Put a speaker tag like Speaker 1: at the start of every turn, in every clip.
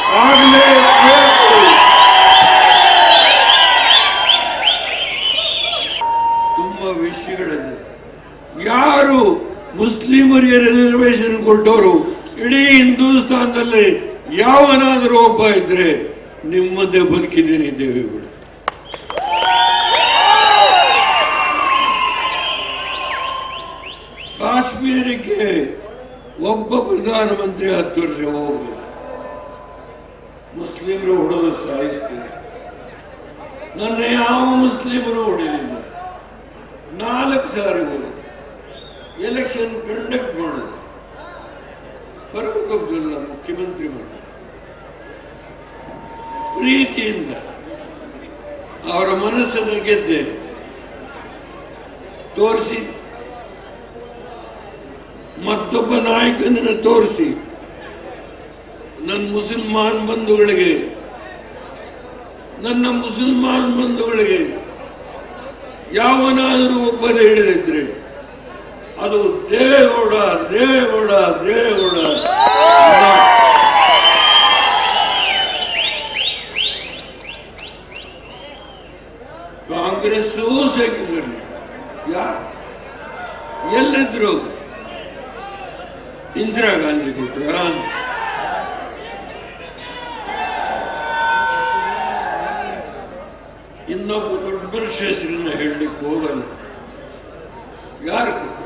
Speaker 1: ಆಗಲೇಬೇಕು ತುಂಬಾ ವಿಷಯಗಳಿದೆ ಯಾರು ಮುಸ್ಲಿಮರಿಗೆ ರಿಸರ್ವೇಶನ್ ಕೊಟ್ಟವರು ಇಡೀ ಹಿಂದೂಸ್ತಾನದಲ್ಲಿ ಯಾವನಾದರೂ ಒಬ್ಬ ಇದ್ರೆ ನಿಮ್ಮದೇ ಬದುಕಿದ್ದೀನಿ ದೇವೇಗೌಡ ಕಾಶ್ಮೀರಕ್ಕೆ ಒಬ್ಬ ಪ್ರಧಾನಮಂತ್ರಿ ಹತ್ತು ವರ್ಷ ಹೋಗ್ಬೇಕು ಮುಸ್ಲಿಮರು ಹೊಡೆದು ಸಾಯಿಸ್ತೀನಿ ನನ್ನ ಯಾವ ಮುಸ್ಲಿಮರು ಹೊಡೆಯಲಿಲ್ಲ ನಾಲ್ಕು ಸಾರಿ ಹೋಗಿ ಎಲೆಕ್ಷನ್ ಕಂಡಕ್ಟ್ ಮಾಡಿದೆ ಫರೂಕ್ ಅಬ್ದುಲ್ಲಾ ಮುಖ್ಯಮಂತ್ರಿ ಮಾಡಿದ ಪ್ರೀತಿಯಿಂದ ಅವರ ಮನಸ್ಸನ್ನು ಗೆದ್ದೆ ತೋರಿಸಿ ಮತ್ತೊಬ್ಬ ನಾಯಕನನ್ನು ತೋರಿಸಿ ನನ್ನ ಮುಸಲ್ಮಾನ್ ಬಂಧುಗಳಿಗೆ ನನ್ನ ಮುಸಲ್ಮಾನ್ ಬಂಧುಗಳಿಗೆ ಯಾವನಾದರೂ ಒಬ್ಬರೇ ಹಿಡಿದಿದ್ರೆ ಅದು ದೇವೇಗೌಡ ದೇವೇಗೌಡ ದೇವೇಗೌಡ ಕಾಂಗ್ರೆಸ್ಸೂ ಸೆಕ್ಯುಲರ್ ಯಾರು ಎಲ್ಲಿದ್ರು ಇಂದಿರಾ ಗಾಂಧಿ ಕೊಟ್ರ ಇನ್ನೊಬ್ಬ ದೊಡ್ಡ ಮನುಷ್ಯ ಹೆಸರನ್ನ ಹೇಳಲಿಕ್ಕೆ ಹೋಗಲ್ಲ ಯಾರು ಕೊಟ್ರು?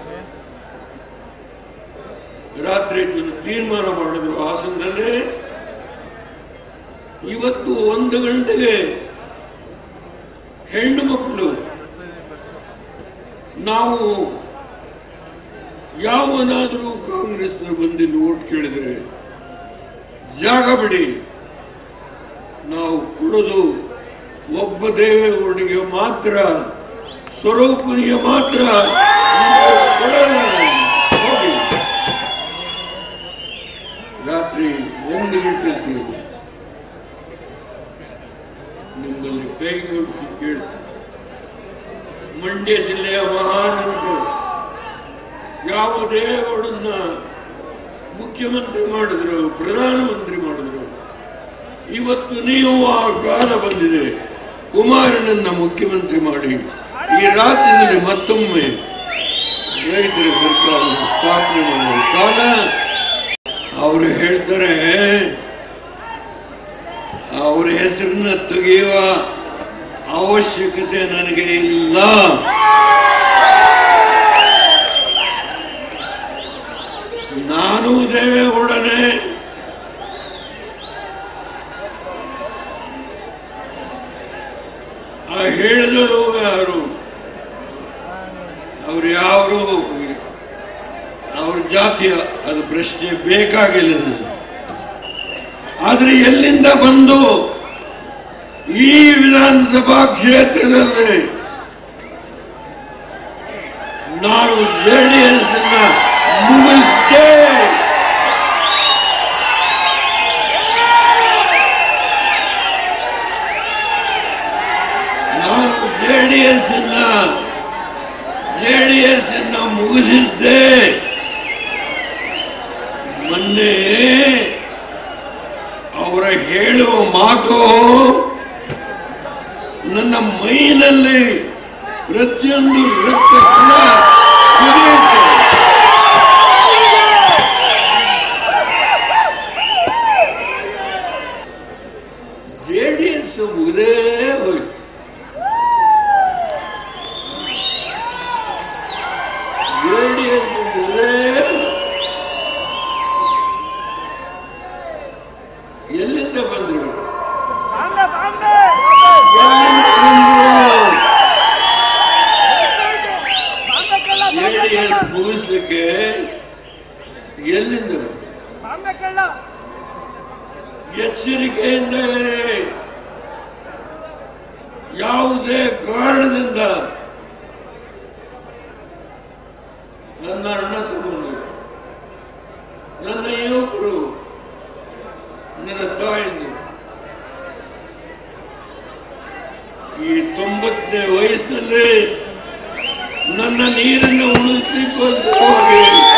Speaker 1: ರಾತ್ರಿ ಇದನ್ನು ತೀರ್ಮಾನ ಮಾಡಿದ್ರು ಹಾಸನದಲ್ಲಿ ಇವತ್ತು ಒಂದು ಗಂಟೆಗೆ ಹೆಣ್ಣು ಮಕ್ಕಳು ನಾವು ಯಾವನಾದರೂ ಕಾಂಗ್ರೆಸ್ನ ಬಂದಿಲ್ಲಿ ಓಟ್ ಕೇಳಿದರೆ ಜಾಗ ಬಿಡಿ ನಾವು ಕೊಡೋದು ಒಬ್ಬ ದೇವೇಗೌಡನಿಗೆ ಮಾತ್ರ ಸ್ವರೂಪನಿಗೆ ಮಾತ್ರ ಕೊಡೋಣ. ಹೋಗಿ. ರಾತ್ರಿ ಒಂದು ಗಂಟೆ ತಿರುಗಿ ನಿಮ್ಮಲ್ಲಿ ಕೈ ಜೋಡಿಸಿ ಕೇಳ್ತೀನಿ ಮಂಡ್ಯ ಜಿಲ್ಲೆಯ ಮಹಾನಗರ ಯಾವ ದೇವೇಗೌಡನ್ನ ಮುಖ್ಯಮಂತ್ರಿ ಮಾಡಿದ್ರು ಪ್ರಧಾನಮಂತ್ರಿ ಮಾಡಿದ್ರು ಇವತ್ತು ನೀವು ಆ ಕಾಲ ಬಂದಿದೆ ಕುಮಾರನನ್ನ ಮುಖ್ಯಮಂತ್ರಿ ಮಾಡಿ ಈ ರಾಜ್ಯದಲ್ಲಿ ಮತ್ತೊಮ್ಮೆ ರೈತರ ಸರ್ಕಾರ ಸ್ಥಾಪನೆ ಮಾಡುವ ಕಾಲ ಅವರು ಹೇಳ್ತಾರೆ ಅವರ ಹೆಸರನ್ನ ತೆಗೆಯುವ ಅವಶ್ಯಕತೆ ನನಗೆ ಇಲ್ಲ ನಾನು ದೇವೇಗೌಡನೇ ಆ ಹೇಳಿದರು ಯಾರು ಅವ್ರು ಯಾರು ಅವ್ರ ಜಾತಿಯ ಅದು ಪ್ರಶ್ನೆ ಬೇಕಾಗಿಲ್ಲ ನನಗೆ ಆದ್ರೆ ಎಲ್ಲಿಂದ ಬಂದು ಈ ವಿಧಾನಸಭಾ ಕ್ಷೇತ್ರದಲ್ಲಿ ನಾನು ಜೆಡಿಎಸ್ ಮುಗಿಸ್ತೇ ನಾನು ಜೆಡಿಎಸ್ ಜೆಡಿಎಸ್ ಮುಗಿಸಿದ್ದೆ ಮೊನ್ನೆ ಅವರ ಹೇಳುವ ಮಾತು ನನ್ನ ಮೈನಲ್ಲಿ ಪ್ರತಿಯೊಂದು ರಕ್ತ ಕಣ ಕುದಿಯುತ್ತೆ ಜೆಡಿಎಸ್ ಮುಗದೇ ಹೋಯ್ತು ಜೆಡಿಎಸ್ ಮುಗದೇ ಎಲ್ಲಿಂದ ಬಂದ್ರು
Speaker 2: ಬಾಂಬೆ ಬಾಂಬೆ
Speaker 1: ಎಲ್ಲಿಂದ ಬಂದ್ರು
Speaker 2: ಬಾಂಬೆ ಕಳ್ಳ ಬಾಂಬೆ
Speaker 1: ಜೆಡಿಎಸ್
Speaker 2: ಕಳ್ಳ
Speaker 1: ಮುಗಿಸ್ಲಿಕ್ಕೆ ಎಲ್ಲಿಂದ ಬಂದ್ರು?
Speaker 2: ಬಾಂಬೆ ಕಳ್ಳ
Speaker 1: ಎಚ್ಚರಿಕೆಯಿಂದ ಇರಿ. ಯಾವುದೇ ಕಾರಣದಿಂದ ನನ್ನ ಅಣ್ಣ ತಗೊಂಡು ನನ್ನ ಯುವಕರು ನನ್ನ ತಾಯಿಗಳು ಈ ತೊಂಬತ್ತನೇ ವಯಸ್ಸಿನಲ್ಲಿ ನನ್ನ ನೀರನ್ನು ಉಳಿಸ್ಲಿಕ್ಕೋಸ್ಕರವಾಗಿ